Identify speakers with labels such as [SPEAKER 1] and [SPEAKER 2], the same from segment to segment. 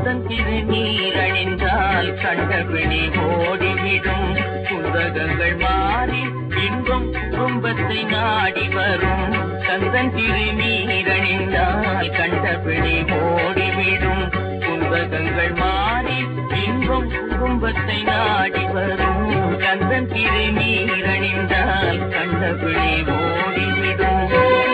[SPEAKER 1] கந்தன் திருநீர் அணிந்தால் கண்டபிடி ஓடிவிடும் புந்தகங்கள் மாறி இன்பம் குடும்பத்தை நாடி வரும் கந்தன் திருநீர் அணிந்தால் கண்டபிடி ஓடிவிடும் புந்தகங்கள் மாறி இன்பம் குடும்பத்தை நாடி வரும் கந்தன் திருநீர் அணிந்தால் கண்டபிடி ஓடிவிடும்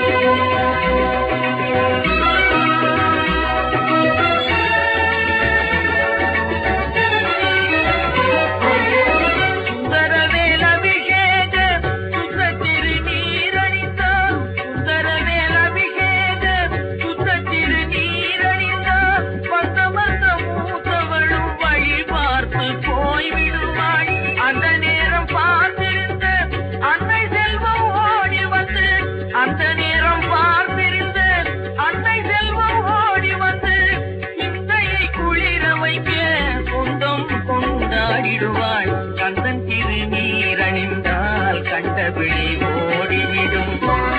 [SPEAKER 1] சுந்தரவேல் அபிஷேக சுத்த திருநீரணிந்தார் சுந்தரவேல் அபிஷேக சுத்த திருநீரணிந்தார் வந்த வந்த மூத்தவளும் வழி பார்த்து போய்விடுவாள் அந்த நேரம் பார்த்திருந்த அன்னை செல்வம் ஓடி வந்து அந்த நேரம் பார்த்திருந்த அன்னை செல்வம் ஓடி வந்து சிந்தையை குளிர வைக்க சொந்தம் கொண்டாடிடுவாள் கந்தன் திருநீர் அணிந்தால் கண்டபிடி ஓடிவிடும்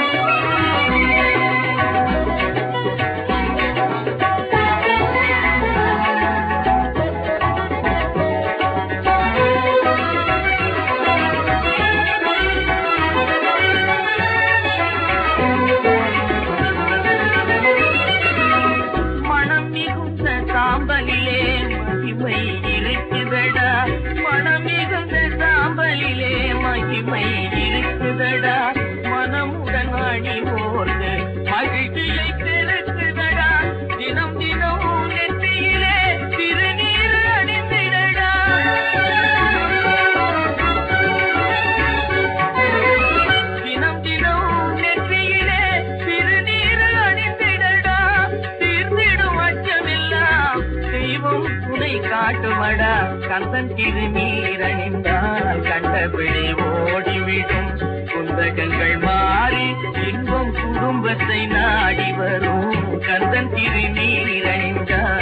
[SPEAKER 1] மனம் மிகுந்த சாம்பலிலே மகிமை இருக்குதடா மனம் மிகுந்த சாம்பலிலே மகிமை இருக்குதடா மனமுடன் அணி ஓர்ந்து மகிழ்ச்சியை பெருக்குதடா தினம் தினம் நெற்றியிலே திருநீர் அணிந்திடடா தினம் தினம் நெற்றியிலே திருநீர் அணிந்திடடா தீர்ந்திடும் அச்சமெல்லாம் தெய்வம் துணை காட்டுமடா கந்தன் திருநீர் அணிந்தால் கண்டபிடி ஓடிவிடும் குந்தகங்கள் மாறி இன்பம் குடும்பத்தை நாடி வரும் கந்தன் திருநீர் அணிந்தால்